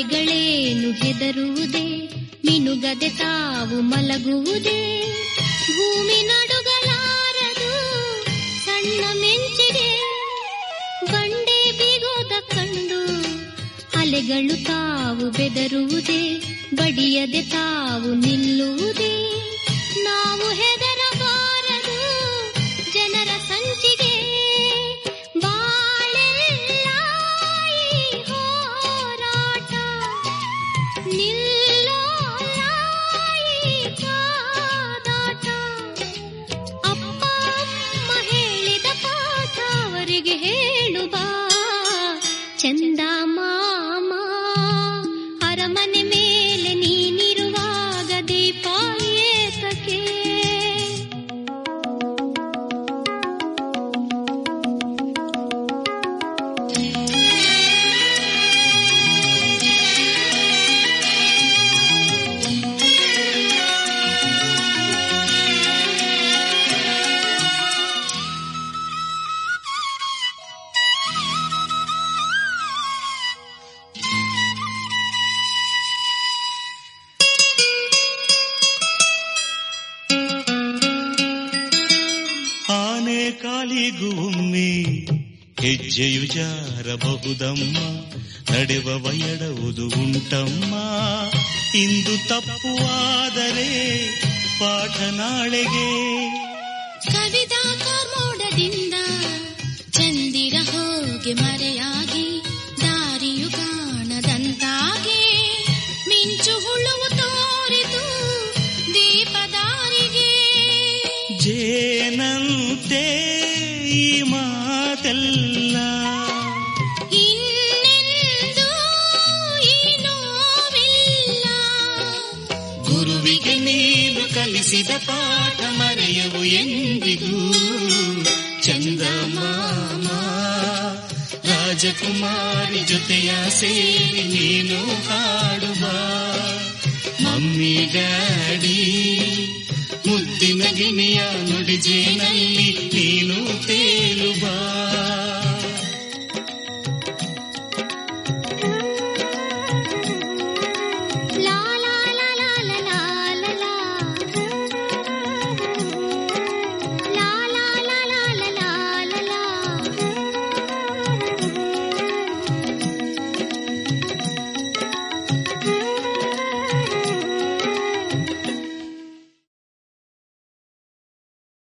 ತಾರೆಗಳೇನು ಹೆದರುವುದೇ ಮಿನುಗದೆ ತಾವು ಮಲಗುವುದೇ ಭೂಮಿ ನಡುಗಲಾರದು ಸಣ್ಣ ಮೆಂಚಿಗೆ ಬಂಡೆ ಬೀಗೋದ ಕಂಡು ಅಲೆಗಳು ತಾವು ಬೆದರುವುದೇ ಬಡಿಯದೆ ತಾವು ನಿಲ್ಲುವುದೇ ನಾವು ಹೆದರಬಾರದು ಜನರ ಸಂಚಿಗೆ ಬಾಳೆಲ್ಲ ಈ ಹೋರಾಟ ನಿಲ್ಲೋಲ್ಲ ಈ ಕಾದಾಟ ಅಪ್ಪ ಅಮ್ಮ ಹೇಳಿದ ಪಾಠ ಅವರಿಗೆ ಹೇಳು ಬಾ ಚಂದ ಮಾಮ ಅರಮನೆ ಮೇಲೆ ನೀನಿರುವಾಗ ದೀಪ ಏತಕ್ಕೆ ಆನೆ ಕಾಲಿಗೂ ಒಮ್ಮೆ ಹೆಜ್ಜೆಯು ಜಾರಬಹುದಮ್ಮ ನಡೆವ ಎಡವುದು ಉಂಟಮ್ಮ ಇಂದು ತಪ್ಪುವಾದರೆ ಪಾಠ ನಾಳೆಗೆ ಕವಿತಾ ಕಾರ್ಮೋಡದಿಂದ ಚಂದಿರ ಹೋಗಿ ಮರೆಯಾಗಿ ದಾರಿಯು ಕಾಣದಂತಾಗಿ ಮಿಂಚು ಹುಳುವು ತೋರಿತು ದೀಪದಾರಿಗೆ ಜೇನಂತೆ ಈ ಮಾತೆಲ್ಲ ಇನ್ನೆಂದೂ ಈ ನೋವಿಲ್ಲ ಗುರುವಿಗೆ ನೀನು ಕಲಿಸಿದ ಪಾಠ ಮರೆಯವು ಎಂದಿಗೂ ಚಂದ ಮಾಮ ರಾಜಕುಮಾರಿ ಜೊತೆಯ ಸೇರಿ ನೀನು ಹಾಡುವ ಮಮ್ಮಿ ಡ್ಯಾಡಿ ಮುದ್ದಿನ ಗಿಣಿಯ ನುಡಿಜೇನಲ್ಲಿ ನೀನು ತೇಲುವ